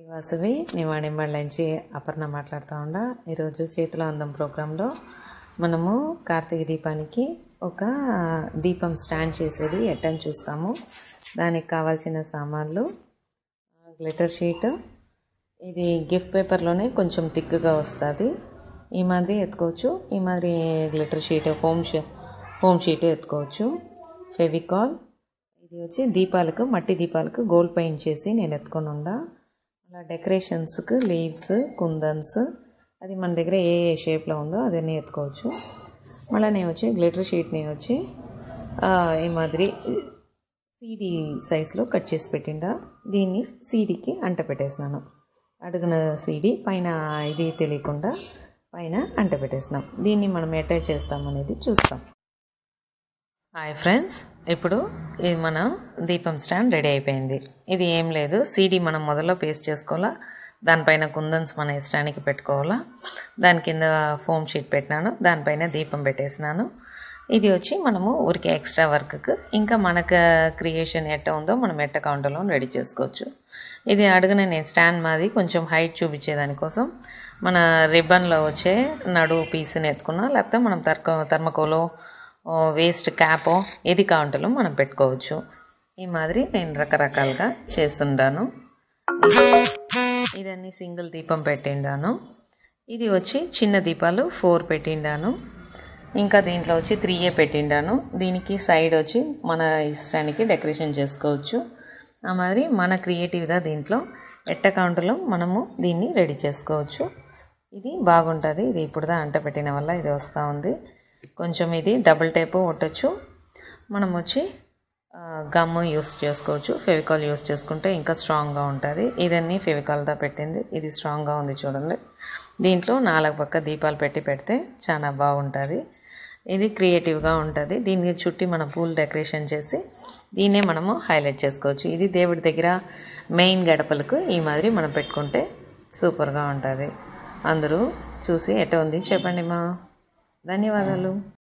వాసవి నేను వాణింబడి నుంచి అపర్ణ మాట్లాడుతూ ఉండా ఈరోజు చేతుల అందం ప్రోగ్రాంలో మనము కార్తీక దీపానికి ఒక దీపం స్టాండ్ చేసేది ఎట్టని చూస్తాము దానికి కావాల్సిన సామాన్లు గ్లిటర్ షీట్ ఇది గిఫ్ట్ పేపర్లోనే కొంచెం థిక్గా వస్తుంది ఈ మాదిరి ఎత్తుకోవచ్చు ఈ మాదిరి గ్లిటర్ షీట్ హోమ్ షీ హోమ్ షీట్ ఎత్తుకోవచ్చు ఫెవికాల్ ఇది వచ్చి దీపాలకు మట్టి దీపాలకు గోల్డ్ పెయింట్ చేసి నేను ఎత్తుకొని ఉండా అలా డెకరేషన్స్కి లీవ్స్ కుందన్స్ అది మన దగ్గర ఏ ఏ షేప్లో ఉందో అదన్నీ ఎత్తుకోవచ్చు మళ్ళీ నేను వచ్చి గ్లిటర్ షీట్ని వచ్చి ఆ, ఈ మాదిరి సీడీ సైజులో కట్ చేసి పెట్టిండా దీన్ని సీడీకి అంట పెట్టేసినాను అడుగున సీడీ పైన ఇది తెలియకుండా పైన అంట పెట్టేసినాం దీన్ని మనం ఎట్లా చేస్తామనేది చూస్తాం హాయ్ ఫ్రెండ్స్ ఇప్పుడు ఇది మన దీపం స్టాండ్ రెడీ అయిపోయింది ఇది ఏం లేదు సీడీ మనం మొదల్లో పేస్ట్ చేసుకోవాలా దానిపైన కుందన్స్ మన ఇష్టానికి పెట్టుకోవాలా దాని కింద ఫోమ్ షీట్ పెట్టినాను దానిపైన దీపం పెట్టేసినాను ఇది వచ్చి మనము ఊరికే ఎక్స్ట్రా వర్క్కి ఇంకా మనకు క్రియేషన్ ఎట్ట ఉందో మనం ఎట్ట కౌంటర్లో రెడీ చేసుకోవచ్చు ఇది అడుగున నేను స్టాండ్ మాది కొంచెం హైట్ చూపించేదానికోసం మన రిబ్బన్లో వచ్చే నడువు పీస్ని ఎత్తుకున్నా లేకపోతే మనం తర్క థర్మకోలో వేస్ట్ క్యాపో ఏది కౌంటర్లో మనం పెట్టుకోవచ్చు ఈ మాదిరి నేను రకరకాలుగా చేస్తుంటాను ఇదన్నీ సింగిల్ దీపం పెట్టిండాను ఇది వచ్చి చిన్న దీపాలు ఫోర్ పెట్టిండాను ఇంకా దీంట్లో వచ్చి త్రీ ఏ పెట్టిండాను దీనికి సైడ్ వచ్చి మన ఇష్టానికి డెకరేషన్ చేసుకోవచ్చు ఆ మాదిరి మన క్రియేటివ్గా దీంట్లో ఎట్ట కౌంటర్లో మనము దీన్ని రెడీ చేసుకోవచ్చు ఇది బాగుంటుంది ఇది ఇప్పుడుదా అంట పెట్టిన వల్ల ఇది వస్తూ ఉంది కొంచెం ఇది డబుల్ టేపు కొట్టచ్చు మనం వచ్చి గమ్ యూస్ చేసుకోవచ్చు ఫెవికాల్ యూస్ చేసుకుంటే ఇంకా స్ట్రాంగ్గా ఉంటుంది ఇదన్నీ ఫెవికాల్తో పెట్టింది ఇది స్ట్రాంగ్గా ఉంది చూడండి దీంట్లో నాలుగు పక్క దీపాలు పెట్టి పెడితే చాలా బాగుంటుంది ఇది క్రియేటివ్గా ఉంటుంది దీనికి చుట్టి మనం పూల్ డెకరేషన్ చేసి దీన్నే మనము హైలైట్ చేసుకోవచ్చు ఇది దేవుడి దగ్గర మెయిన్ గడపలకు ఈ మాదిరి మనం పెట్టుకుంటే సూపర్గా ఉంటుంది అందరూ చూసి ఎట్ట ఉంది చెప్పండి మా ధన్యవాదాలు